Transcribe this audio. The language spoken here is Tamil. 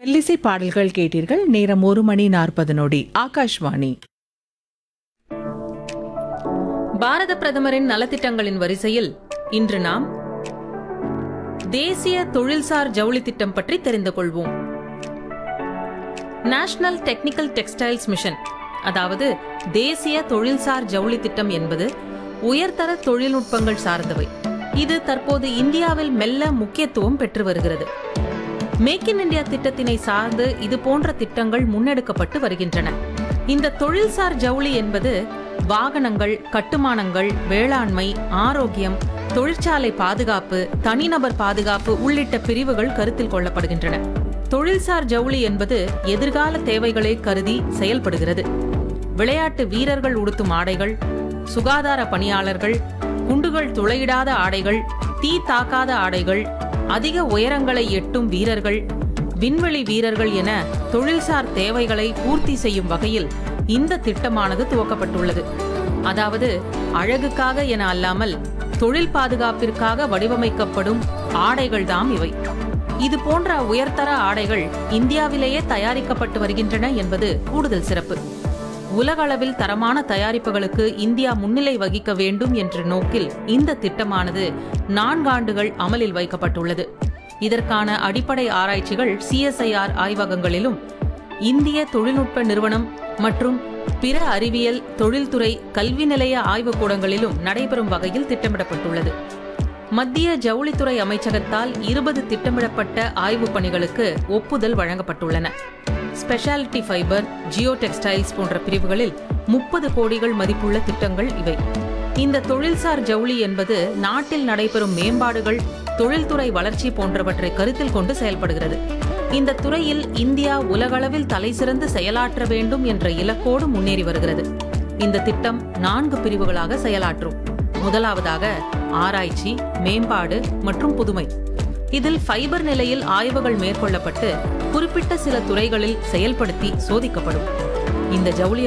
இல்லிசை பாடல்கள் கேட்டீர்கள் நேரம் ஒரு மணி நாற்பது நொடி ஆகாஷ்வாணி பாரத பிரதமரின் நலத்திட்டங்களின் வரிசையில் இன்று நாம் தேசிய தொழில்சார் ஜவுளி திட்டம் பற்றி தெரிந்து கொள்வோம் நேஷனல் டெக்னிக்கல் டெக்ஸ்டைல்ஸ் மிஷன் அதாவது தேசிய தொழில்சார் ஜவுளி திட்டம் என்பது உயர்தர தொழில்நுட்பங்கள் சார்ந்தவை இது தற்போது இந்தியாவில் மெல்ல முக்கியத்துவம் பெற்று வருகிறது மேக் இன் இந்தியா திட்டத்தினை சார்ந்து இது போன்ற திட்டங்கள் முன்னெடுக்கப்பட்டு வருகின்றன இந்த தொழில்சார் ஜவுளி என்பது வாகனங்கள் கட்டுமானங்கள் வேளாண்மை ஆரோக்கியம் தொழிற்சாலை பாதுகாப்பு தனிநபர் பாதுகாப்பு உள்ளிட்ட பிரிவுகள் கருத்தில் கொள்ளப்படுகின்றன தொழில்சார் ஜவுளி என்பது எதிர்கால தேவைகளை கருதி செயல்படுகிறது விளையாட்டு வீரர்கள் உடுத்தும் ஆடைகள் சுகாதார பணியாளர்கள் குண்டுகள் துளையிடாத ஆடைகள் தீ தாக்காத ஆடைகள் அதிக உயரங்களை எட்டும் வீரர்கள் விண்வெளி வீரர்கள் என தொழில்சார் தேவைகளை பூர்த்தி செய்யும் வகையில் இந்த திட்டமானது துவக்கப்பட்டுள்ளது அதாவது அழகுக்காக என அல்லாமல் தொழில் பாதுகாப்பிற்காக வடிவமைக்கப்படும் ஆடைகள்தாம் இவை இது போன்ற உயர்தர ஆடைகள் இந்தியாவிலேயே தயாரிக்கப்பட்டு வருகின்றன என்பது கூடுதல் சிறப்பு உலகளவில் தரமான தயாரிப்புகளுக்கு இந்தியா முன்னிலை வகிக்க வேண்டும் என்ற நோக்கில் இந்த திட்டமானது நான்காண்டுகள் அமலில் வைக்கப்பட்டுள்ளது இதற்கான அடிப்படை ஆராய்ச்சிகள் சிஎஸ்ஐஆர் ஆய்வகங்களிலும் இந்திய தொழில்நுட்ப நிறுவனம் மற்றும் பிற அறிவியல் தொழில்துறை கல்வி நிலைய ஆய்வுக்கூடங்களிலும் நடைபெறும் வகையில் திட்டமிடப்பட்டுள்ளது மத்திய ஜவுளித்துறை அமைச்சகத்தால் இருபது திட்டமிடப்பட்ட ஆய்வுப் பணிகளுக்கு ஒப்புதல் வழங்கப்பட்டுள்ளன ஸ்பெஷாலிட்டி ஃபைபர் ஜியோ டெக்ஸ்டைல்ஸ் போன்ற பிரிவுகளில் முப்பது கோடிகள் மதிப்புள்ள திட்டங்கள் இவை இந்த தொழில்சார் ஜவுளி என்பது நாட்டில் நடைபெறும் மேம்பாடுகள் தொழில்துறை வளர்ச்சி போன்றவற்றை கருத்தில் கொண்டு செயல்படுகிறது இந்த துறையில் இந்தியா உலகளவில் தலைசிறந்து செயலாற்ற வேண்டும் என்ற இலக்கோடு முன்னேறி வருகிறது இந்த திட்டம் நான்கு பிரிவுகளாக செயலாற்றும் முதலாவதாக ஆராய்ச்சி மேம்பாடு மற்றும் புதுமை இதில் ஃபைபர் நிலையில் ஆய்வுகள் மேற்கொள்ளப்பட்டு குறிப்பிட்ட சில துறைகளில் செயல்படுத்தி சோதிக்கப்படும் இந்த ஜவுளி